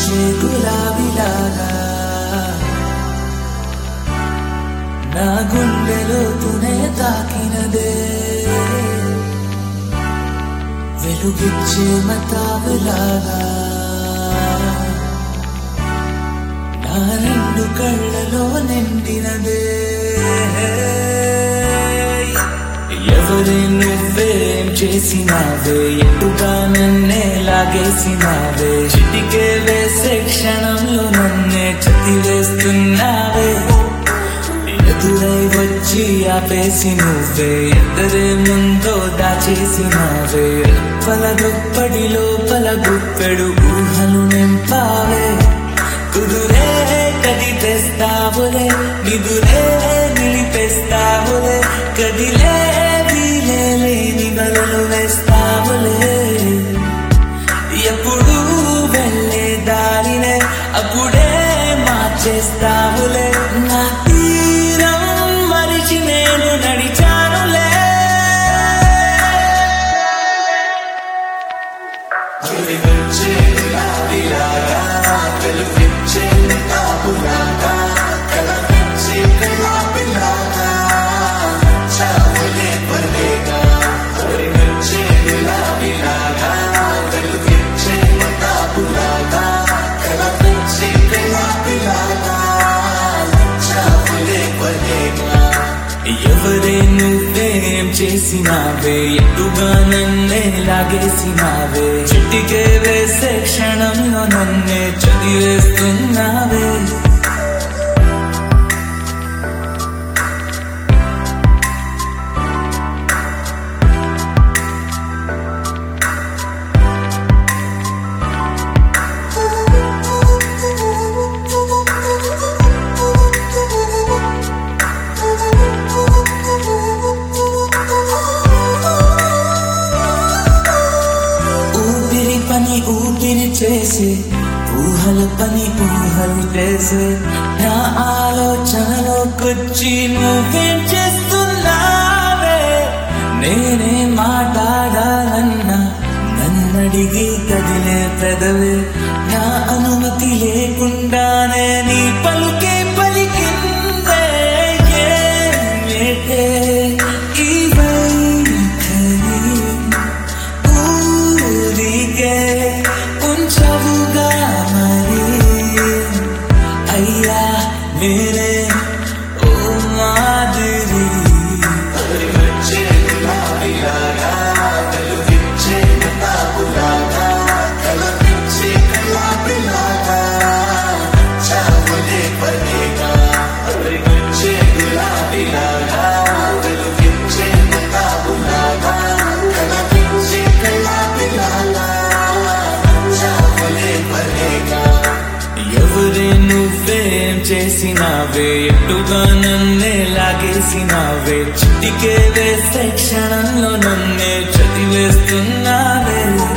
వెలుగిచ్చే గులాబీలాగా నా గుండెలోతునే తాకినదే వెలుగిచ్చే మతాబులాగా నా రెండు కళ్ళలో నిండినదే ఎవరి నువ్వేం చేసినావే ఎటుగా నన్నే లాగేసినావే చిటికే వేసే క్షణంలో నన్నే చతివేస్తున్నావే ఎదురై వచ్చి ఆపేసి నువ్వే ఎద్దరే ముందో దాచేసినావే పలగొప్పడి లోపల గుప్పెడు ఊహలు నింపావే కుదురే కదిపేస్తావులే నిదురే నిలిపేస్తావులే కదిలే వీలే లేని బలలు వేస్తావులే ఎప్పుడు వెళ్ళే దారినే అప్పుడే మార్చేస్తావులే నా తీరం మరిచి నేను నడిచానులే ఎవరే నువ్వేం చేసినావే ఎటుగా నన్నే లాగేసినావే చిటికే వేసే క్షణంలో నన్నే చదివేస్తున్నావే ఊపిరి పని ఊపిరి చేసే ఊహల పని ఊహలు చేసే నా ఆలోచనలోకొచ్చి నువ్వేం చేస్తున్నావే నేనే మాట్లాడాలన్నా నన్నడిగి కదిలే పెదవే నా అనుమతి లేకుండానే నీ పలుకే పలికిందే ఏమిటే ఈ వైఖరి ఊరికే ఉంచవుగా మరి అయ్యా నేనే ఓ మాదిరి ఎవరే నువ్వేం చేసినావే ఎటుగా నన్నే లాగేసినావే చిటికే వేసే క్షణంలో నన్నే చదివేస్తున్నావే